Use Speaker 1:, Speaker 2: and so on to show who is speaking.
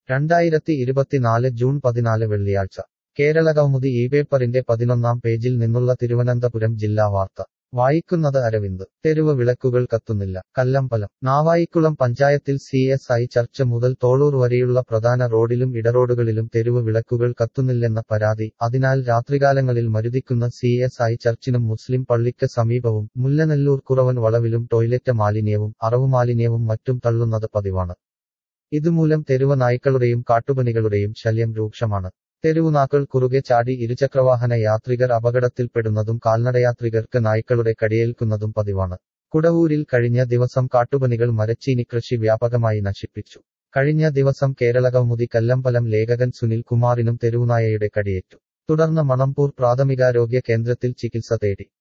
Speaker 1: രണ്ടായിരത്തി ഇരുപത്തിനാല് ജൂൺ പതിനാല് വെള്ളിയാഴ്ച കേരളകൗമുദി ഈ പേപ്പറിന്റെ പതിനൊന്നാം പേജിൽ നിന്നുള്ള തിരുവനന്തപുരം ജില്ലാ വാർത്ത വായിക്കുന്നത് അരവിന്ദ് തെരുവ് വിളക്കുകൾ കത്തുന്നില്ല കല്ലമ്പലം നാവായിക്കുളം പഞ്ചായത്തിൽ സി എസ് ഐ ചർച്ച് മുതൽ തോളൂർ വരെയുള്ള പ്രധാന റോഡിലും ഇടറോഡുകളിലും തെരുവ് വിളക്കുകൾ കത്തുന്നില്ലെന്ന പരാതി അതിനാൽ രാത്രികാലങ്ങളിൽ മരുതിക്കുന്ന സി എസ് ഐ ചർച്ചിനും മുസ്ലിം പള്ളിക്ക് സമീപവും മുല്ലനെല്ലൂർ കുറവൻ വളവിലും ടോയ്ലറ്റ് മാലിന്യവും അറവുമാലിന്യവും മറ്റും തള്ളുന്നത് പതിവാണ് ഇതുമൂലം തെരുവ് നായ്ക്കളുടെയും കാട്ടുപനികളുടെയും ശല്യം രൂക്ഷമാണ് തെരുവുനാക്കൾ കുറുകെ ചാടി ഇരുചക്രവാഹന യാത്രികർ അപകടത്തിൽപ്പെടുന്നതും കാൽനടയാത്രികർക്ക് നായ്ക്കളുടെ കടിയേൽക്കുന്നതും പതിവാണ് കുടവൂരിൽ കഴിഞ്ഞ ദിവസം കാട്ടുപനികൾ മരച്ചീനി കൃഷി വ്യാപകമായി നശിപ്പിച്ചു കഴിഞ്ഞ ദിവസം കേരളകൗമുദി കല്ലമ്പലം ലേഖകൻ സുനിൽ കുമാറിനും തെരുവുനായയുടെ കടിയേറ്റു തുടർന്ന് മണമ്പൂർ പ്രാഥമികാരോഗ്യ കേന്ദ്രത്തിൽ ചികിത്സ തേടി